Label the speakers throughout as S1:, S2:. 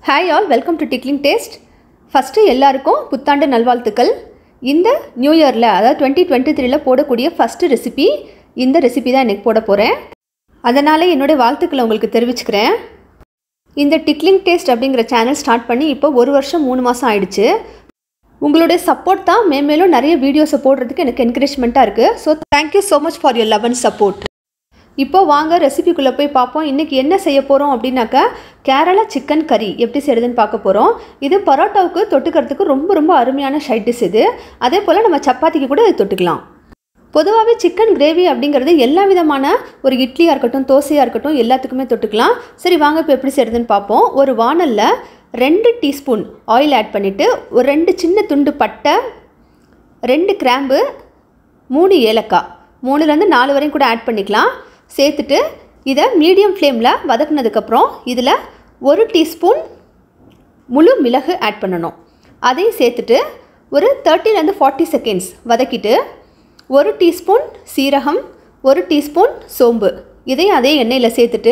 S1: hi all welcome to tickling taste first எல்லாருக்கும் புத்தாண்டு நல்வாழ்த்துக்கள் இந்த நியூ இயரில் அதாவது டுவெண்ட்டி டுவெண்ட்டி த்ரீல போடக்கூடிய ஃபஸ்ட்டு ரெசிபி இந்த ரெசிபி தான் எனக்கு போட போகிறேன் அதனால் என்னுடைய வாழ்த்துக்களை உங்களுக்கு தெரிவிச்சுக்கிறேன் இந்த டிக்லிங் டேஸ்ட் அப்படிங்கிற சேனல் ஸ்டார்ட் பண்ணி இப்போ ஒரு வருஷம் மூணு மாதம் ஆயிடுச்சு உங்களுடைய சப்போர்ட் தான் மேம்மேலும் நிறைய வீடியோஸை போடுறதுக்கு எனக்கு என்கரேஜ்மெண்ட்டாக இருக்குது so thank you so much for your love and support இப்போ வாங்க ரெசிபிக்குள்ளே போய் பார்ப்போம் இன்றைக்கி என்ன செய்ய போகிறோம் அப்படின்னாக்கா கேரளா சிக்கன் கறி எப்படி செய்கிறதுன்னு பார்க்க போகிறோம் இது பரோட்டாவுக்கு தொட்டுக்கிறதுக்கு ரொம்ப ரொம்ப அருமையான சைட் டிஷ் இது அதே போல் நம்ம சப்பாத்திக்கு கூட இது தொட்டுக்கலாம் பொதுவாகவே சிக்கன் கிரேவி அப்படிங்கிறது எல்லா விதமான ஒரு இட்லியாக இருக்கட்டும் தோசையாக இருக்கட்டும் எல்லாத்துக்குமே தொட்டுக்கலாம் சரி வாங்க இப்போ எப்படி செய்கிறதுன்னு பார்ப்போம் ஒரு வானலில் ரெண்டு டீஸ்பூன் ஆயில் ஆட் பண்ணிவிட்டு ஒரு ரெண்டு சின்ன துண்டு பட்டை ரெண்டு கிராம்பு மூணு ஏலக்காய் மூணுலேருந்து நாலு வரையும் கூட ஆட் பண்ணிக்கலாம் சேர்த்துட்டு இதை மீடியம் ஃப்ளேமில் வதக்குனதுக்கப்புறம் இதில் ஒரு டீஸ்பூன் முழு மிளகு ஆட் பண்ணணும் அதையும் சேர்த்துட்டு ஒரு தேர்ட்டிலேருந்து ஃபார்ட்டி செகண்ட்ஸ் வதக்கிட்டு ஒரு டீஸ்பூன் சீரகம் ஒரு டீஸ்பூன் சோம்பு இதையும் அதே எண்ணெயில் சேர்த்துட்டு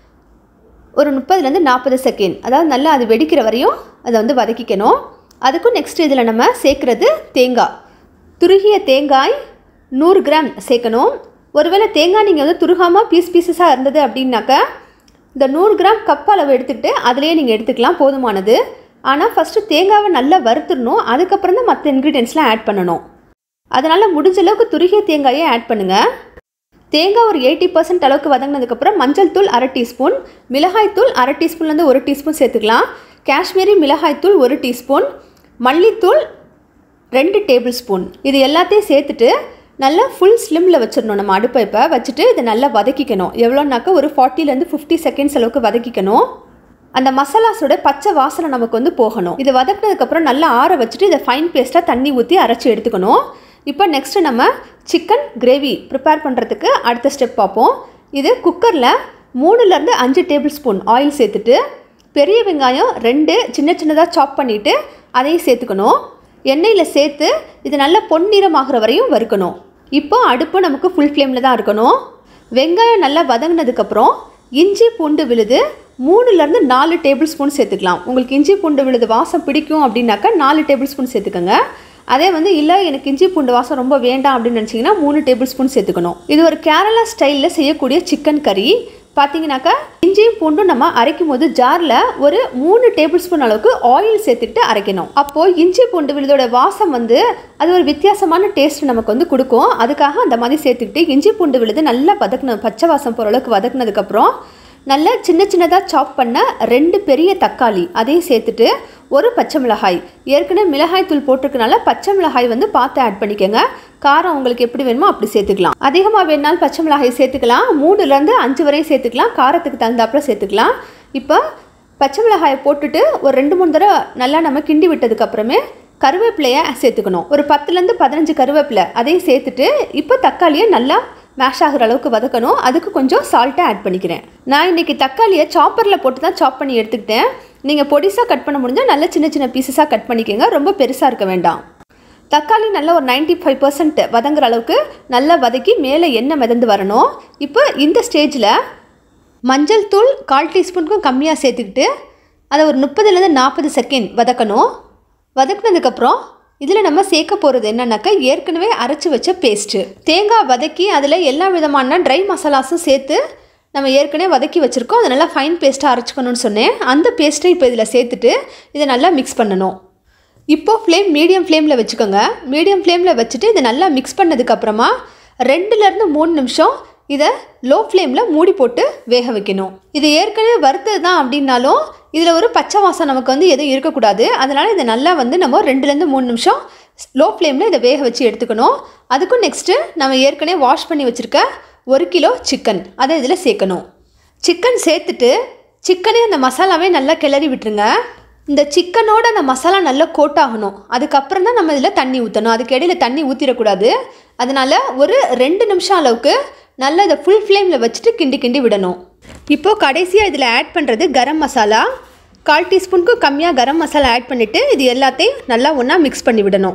S1: ஒரு முப்பதுலேருந்து நாற்பது செகண்ட் அதாவது நல்லா அது வெடிக்கிற வரையும் அதை வந்து வதக்கிக்கணும் அதுக்கும் நெக்ஸ்ட் இதில் நம்ம சேர்க்குறது தேங்காய் துருகிய தேங்காய் நூறு கிராம் சேர்க்கணும் ஒருவேளை தேங்காய் நீங்கள் வந்து துருகாமல் பீஸ் பீசஸாக இருந்தது அப்படின்னாக்கா இந்த நூறு கிராம் கப் அளவு எடுத்துக்கிட்டு அதிலேயே நீங்கள் எடுத்துக்கலாம் போதுமானது ஆனால் ஃபஸ்ட்டு தேங்காவை நல்லா வறுத்துடணும் அதுக்கப்புறம் தான் மற்ற இன்க்ரீடியன்ஸ்லாம் ஆட் பண்ணணும் அதனால் முடிஞ்ச அளவுக்கு துருகிய தேங்காயை ஆட் பண்ணுங்கள் தேங்காய் ஒரு எயிட்டி பர்சன்ட் அளவுக்கு வதங்கினதுக்கப்புறம் மஞ்சள் தூள் அரை டீஸ்பூன் மிளகாய் தூள் அரை டீஸ்பூன்லேருந்து ஒரு டீஸ்பூன் சேர்த்துக்கலாம் காஷ்மீரி மிளகாய் தூள் ஒரு டீஸ்பூன் மல்லித்தூள் ரெண்டு டேபிள் ஸ்பூன் இது எல்லாத்தையும் சேர்த்துட்டு நல்லா ஃபுல் ஸ்லிம்மில் வச்சிடணும் நம்ம அடுப்பை இப்போ வச்சுட்டு இதை நல்லா வதக்கிக்கணும் எவ்வளோனாக்கா ஒரு ஃபார்ட்டிலேருந்து ஃபிஃப்டி செகண்ட்ஸ் அளவுக்கு வதக்கிக்கணும் அந்த மசாலாஸோட பச்சை வாசனை நமக்கு வந்து போகணும் இது வதக்கினதுக்கப்புறம் நல்லா ஆற வச்சுட்டு இதை ஃபைன் பேஸ்ட்டாக தண்ணி ஊற்றி அரைச்சி எடுத்துக்கணும் இப்போ நெக்ஸ்ட்டு நம்ம சிக்கன் கிரேவி ப்ரிப்பேர் பண்ணுறதுக்கு அடுத்த ஸ்டெப் பார்ப்போம் இது குக்கரில் மூணுலேருந்து அஞ்சு டேபிள் ஸ்பூன் ஆயில் சேர்த்துட்டு பெரிய வெங்காயம் ரெண்டு சின்ன சின்னதாக சாப் பண்ணிவிட்டு அதையும் சேர்த்துக்கணும் எண்ணெயில் சேர்த்து இது நல்லா பொன்னிறமாகிற வரையும் வறுக்கணும் இப்போ அடுப்பு நமக்கு ஃபுல் ஃப்ளேமில் தான் இருக்கணும் வெங்காயம் நல்லா வதங்கினதுக்கப்புறம் இஞ்சி பூண்டு விழுது மூணுலேருந்து நாலு டேபிள் ஸ்பூன் சேர்த்துக்கலாம் உங்களுக்கு இஞ்சி பூண்டு விழுது வாசம் பிடிக்கும் அப்படின்னாக்கா நாலு டேபிள் ஸ்பூன் சேர்த்துக்கோங்க அதே வந்து இல்லை எனக்கு இஞ்சி பூண்டு வாசம் ரொம்ப வேண்டாம் அப்படின்னு நினச்சிங்கன்னா மூணு டேபிள் ஸ்பூன் சேர்த்துக்கணும் இது ஒரு கேரளா ஸ்டைலில் செய்யக்கூடிய சிக்கன் கறி பார்த்தீங்கன்னாக்கா இஞ்சியும் பூண்டும் நம்ம அரைக்கும் போது ஜாரில் ஒரு மூணு டேபிள் ஸ்பூன் அளவுக்கு ஆயில் சேர்த்துட்டு அரைக்கணும் அப்போது இஞ்சி பூண்டு விழுதோட வாசம் வந்து அது ஒரு வித்தியாசமான டேஸ்ட் நமக்கு வந்து கொடுக்கும் அதுக்காக அந்த மாதிரி சேர்த்துக்கிட்டு இஞ்சி பூண்டு விழுது நல்லா வதக்கணும் பச்சை வாசம் போகிற அளவுக்கு வதக்குனதுக்கப்புறம் நல்ல சின்ன சின்னதாக சாப் பண்ண ரெண்டு பெரிய தக்காளி அதையும் சேர்த்துட்டு ஒரு பச்சை மிளகாய் ஏற்கனவே மிளகாய் தூள் போட்டிருக்கனால பச்சை மிளகாய் வந்து பார்த்து ஆட் பண்ணிக்கோங்க காரம் உங்களுக்கு எப்படி வேணுமோ அப்படி சேர்த்துக்கலாம் அதிகமாக வேணுனாலும் பச்சை மிளகாய் சேர்த்துக்கலாம் மூணுலேருந்து அஞ்சு வரையும் சேர்த்துக்கலாம் காரத்துக்கு தகுந்தாப்புல சேர்த்துக்கலாம் இப்போ பச்சை மிளகாயை போட்டுட்டு ஒரு ரெண்டு மூணு தடவை நல்லா நம்ம கிண்டி விட்டதுக்கப்புறமே கருவேப்பிலையை சேர்த்துக்கணும் ஒரு பத்துலேருந்து பதினஞ்சு கருவேப்பிலை அதையும் சேர்த்துட்டு இப்போ தக்காளியை நல்லா மேஷ் ஆகிற அளவுக்கு வதக்கணும் அதுக்கு கொஞ்சம் சால்ட்டை ஆட் பண்ணிக்கிறேன் நான் இன்றைக்கி தக்காளியை சாப்பரில் போட்டு தான் சாப் பண்ணி எடுத்துக்கிட்டேன் நீங்கள் பொடிசாக கட் பண்ண முடிஞ்சால் நல்ல சின்ன சின்ன பீசஸாக கட் பண்ணிக்கோங்க ரொம்ப பெருசாக இருக்க வேண்டாம் தக்காளி நல்லா ஒரு நைன்ட்டி ஃபைவ் பர்சன்ட் வதங்குற அளவுக்கு நல்லா வதக்கி மேலே எண்ணெய் மிதந்து வரணும் இப்போ இந்த ஸ்டேஜில் மஞ்சள் தூள் கால் டீஸ்பூனுக்கும் கம்மியாக சேர்த்துக்கிட்டு அதை ஒரு முப்பதுலேருந்து நாற்பது செகண்ட் வதக்கணும் வதக்குனதுக்கப்புறம் இதில் நம்ம சேர்க்க போகிறது என்னன்னாக்கா ஏற்கனவே அரைச்சி வச்ச பேஸ்ட்டு தேங்காய் வதக்கி அதில் எல்லா விதமான ட்ரை மசாலாஸும் சேர்த்து நம்ம ஏற்கனவே வதக்கி வச்சுருக்கோம் அதை நல்லா ஃபைன் பேஸ்ட்டாக அரைச்சிக்கணும்னு சொன்னேன் அந்த பேஸ்ட்டை இப்போ இதில் சேர்த்துட்டு இதை நல்லா மிக்ஸ் பண்ணணும் இப்போது ஃப்ளேம் மீடியம் ஃப்ளேமில் வச்சுக்கோங்க மீடியம் ஃப்ளேமில் வச்சுட்டு இதை நல்லா மிக்ஸ் பண்ணதுக்கப்புறமா ரெண்டுலேருந்து மூணு நிமிஷம் இதை லோ ஃப்ளேமில் மூடி போட்டு வேக வைக்கணும் இது ஏற்கனவே வறுத்தது தான் அப்படின்னாலும் இதில் ஒரு பச்சை வாசம் நமக்கு வந்து எதுவும் இருக்கக்கூடாது அதனால் இதை நல்லா வந்து நம்ம ரெண்டுலேருந்து மூணு நிமிஷம் லோ ஃப்ளேமில் இதை வேக வச்சு எடுத்துக்கணும் அதுக்கும் நெக்ஸ்ட்டு நம்ம ஏற்கனவே வாஷ் பண்ணி வச்சுருக்க ஒரு கிலோ சிக்கன் அதை இதில் சேர்க்கணும் சிக்கன் சேர்த்துட்டு சிக்கனே அந்த மசாலாவே நல்லா கிளறி விட்டுருங்க இந்த சிக்கனோட அந்த மசாலா நல்லா கோட் ஆகணும் அதுக்கப்புறம் தான் நம்ம இதில் தண்ணி ஊற்றணும் அதுக்கு இடையில தண்ணி ஊற்றிடக்கூடாது அதனால் ஒரு ரெண்டு நிமிஷம் அளவுக்கு நல்லா இதை ஃபுல் ஃப்ளேமில் வச்சுட்டு கிண்டி கிண்டி விடணும் இப்போது கடைசியாக இதில் ஆட் பண்ணுறது கரம் மசாலா கால் டீஸ்பூனுக்கும் கம்மியாக கரம் மசாலா ஆட் பண்ணிவிட்டு இது எல்லாத்தையும் நல்லா ஒன்றா மிக்ஸ் பண்ணி விடணும்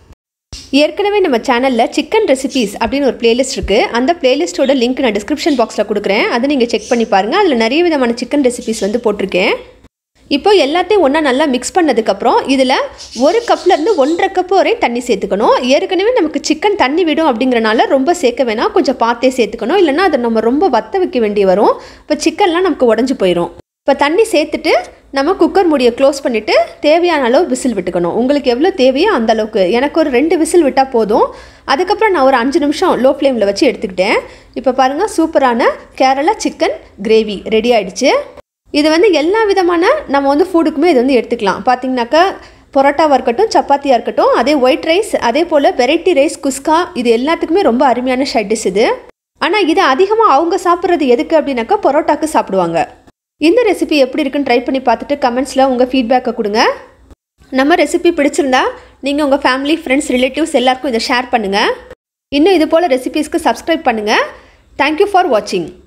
S1: ஏற்கனவே நம்ம சேனலில் சிக்கன் ரெசிபீஸ் அப்படின்னு ஒரு பிளேலிஸ்ட் இருக்குது அந்த பிளேலிஸ்ட்டோட லிங்க் நான் டிஸ்கிரிப்ஷன் பாக்ஸில் கொடுக்குறேன் அதை நீங்கள் செக் பண்ணி பாருங்கள் அதில் நிறைய விதமான சிக்கன் ரெசிபீஸ் வந்து போட்டிருக்கேன் இப்போ எல்லாத்தையும் ஒன்றா நல்லா மிக்ஸ் பண்ணதுக்கப்புறம் இதில் ஒரு கப்லேருந்து ஒன்றரை கப் வரை தண்ணி சேர்த்துக்கணும் ஏற்கனவே நமக்கு சிக்கன் தண்ணி விடும் அப்படிங்கிறனால ரொம்ப சேர்க்க வேணாம் கொஞ்சம் பார்த்தே சேர்த்துக்கணும் இல்லைன்னா அதை நம்ம ரொம்ப வத்த வைக்க வேண்டி வரும் இப்போ சிக்கன்லாம் நமக்கு உடஞ்சி போயிடும் இப்போ தண்ணி சேர்த்துட்டு நம்ம குக்கர் மூடியை க்ளோஸ் பண்ணிவிட்டு தேவையான அளவு விசில் விட்டுக்கணும் உங்களுக்கு எவ்வளோ தேவையோ அந்த அளவுக்கு எனக்கு ஒரு ரெண்டு விசில் விட்டால் போதும் அதுக்கப்புறம் நான் ஒரு அஞ்சு நிமிஷம் லோ ஃப்ளேமில் வச்சு எடுத்துக்கிட்டேன் இப்போ பாருங்கள் சூப்பரான கேரளா சிக்கன் கிரேவி ரெடி ஆயிடுச்சு இது வந்து எல்லா விதமான நம்ம வந்து ஃபுட்டுக்குமே இது வந்து எடுத்துக்கலாம் பார்த்தீங்கன்னாக்கா பரோட்டாவாக இருக்கட்டும் சப்பாத்தியாக இருக்கட்டும் அதே ஒயிட் ரைஸ் அதே போல் வெரைட்டி ரைஸ் குஸ்கா இது எல்லாத்துக்குமே ரொம்ப அருமையான ஷட் டிஷ் இது ஆனால் இது அதிகமாக அவங்க சாப்பிட்றது எதுக்கு அப்படின்னாக்கா பரோட்டாக்கு சாப்பிடுவாங்க இந்த ரெசிபி எப்படி இருக்குன்னு ட்ரை பண்ணி பார்த்துட்டு கமெண்ட்ஸில் உங்கள் ஃபீட்பேக்கை கொடுங்க நம்ம ரெசிபி பிடிச்சிருந்தா நீங்கள் உங்கள் ஃபேமிலி ஃப்ரெண்ட்ஸ் ரிலேட்டிவ்ஸ் எல்லாருக்கும் இதை ஷேர் பண்ணுங்கள் இன்னும் இது போல் ரெசிபீஸ்க்கு சப்ஸ்கிரைப் பண்ணுங்கள் தேங்க்யூ ஃபார் வாட்சிங்